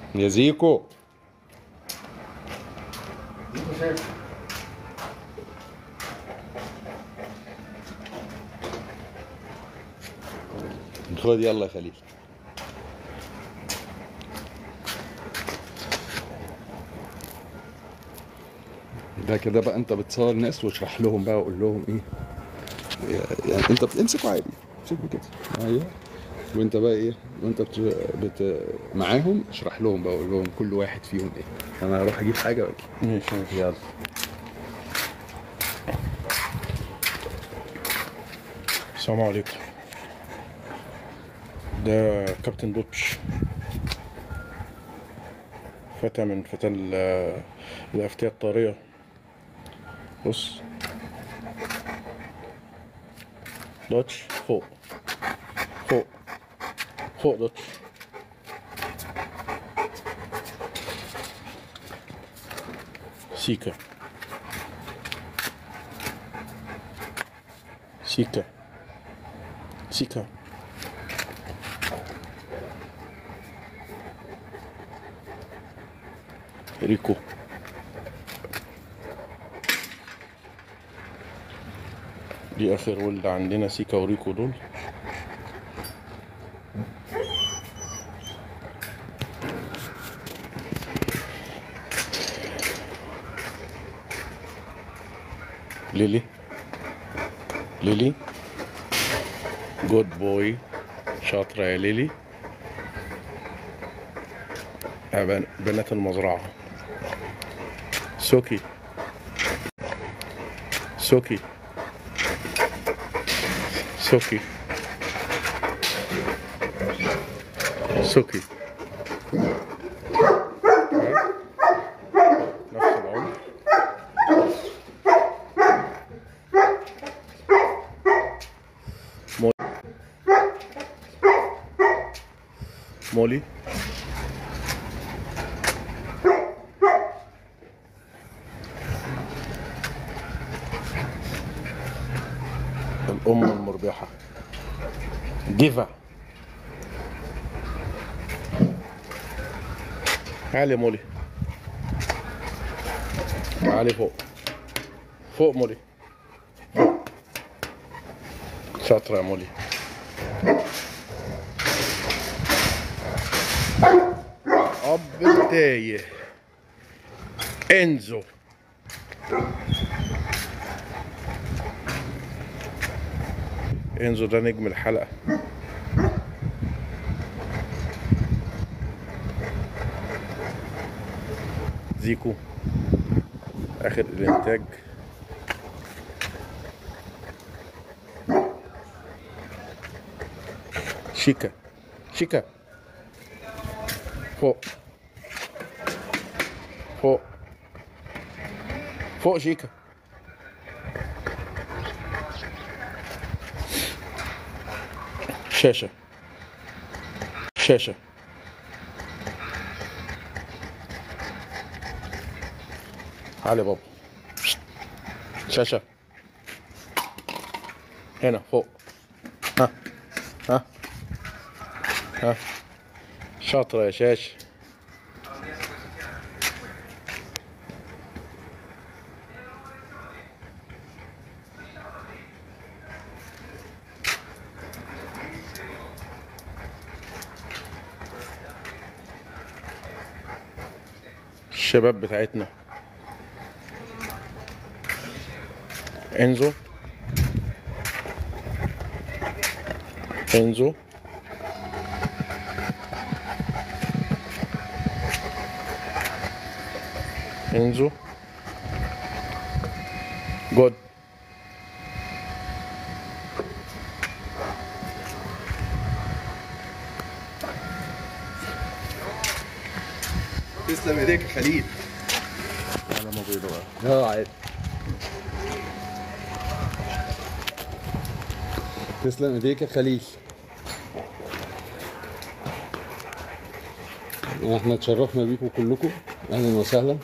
يا زيكو خد يلا يا خليل ده كده بقى انت بتصور ناس واشرح لهم بقى وقول لهم ايه يعني انت بتمسكوا عادي امسكوا كده ايوه وانت بقى ايه وانت بت... بت... معاهم اشرح لهم بقى وقول لهم كل واحد فيهم ايه انا هروح اجيب حاجه واجي ماشي ماشي يلا السلام عليكم ده كابتن دوتش فتى من فتى ال- الأفتية الطارية بص دوتش فوق فوق فوق دوتش سيكا سيكا سيكا ريكو دي اخر ولد عندنا سيكا وريكو دول ليلي ليلي جود بوي شاطرة يا ليلي آه، بن- بنات المزرعة سوكي سوكي سوكي سوكي ها؟ نفس العمر مولي الأم المربحة ديفا تعالي يا مولي تعالي فوق فوق مولي فوق. شاطرة يا مولي أب التايه انزو انزو ده نجم الحلقة زيكو اخر الانتاج شيكا شيكا فوق فوق فوق شيكا شاشة شاشة علي بابا شاشة هنا فوق ها ها ها شاطرة يا شاش الشباب بتاعتنا انزو انزو انزو جود تسلم ايديك يا خليل على ما بيضة بقى اه عادي تسلم ايديك يا خليل احنا اتشرفنا بيكم كلكم اهلا وسهلا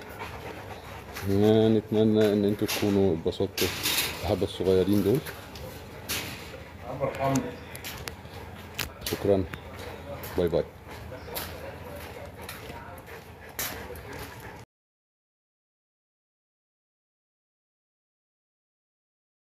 نتمنى ان انتوا تكونوا اتبسطتوا الحبة الصغيرين دول شكرا باي باي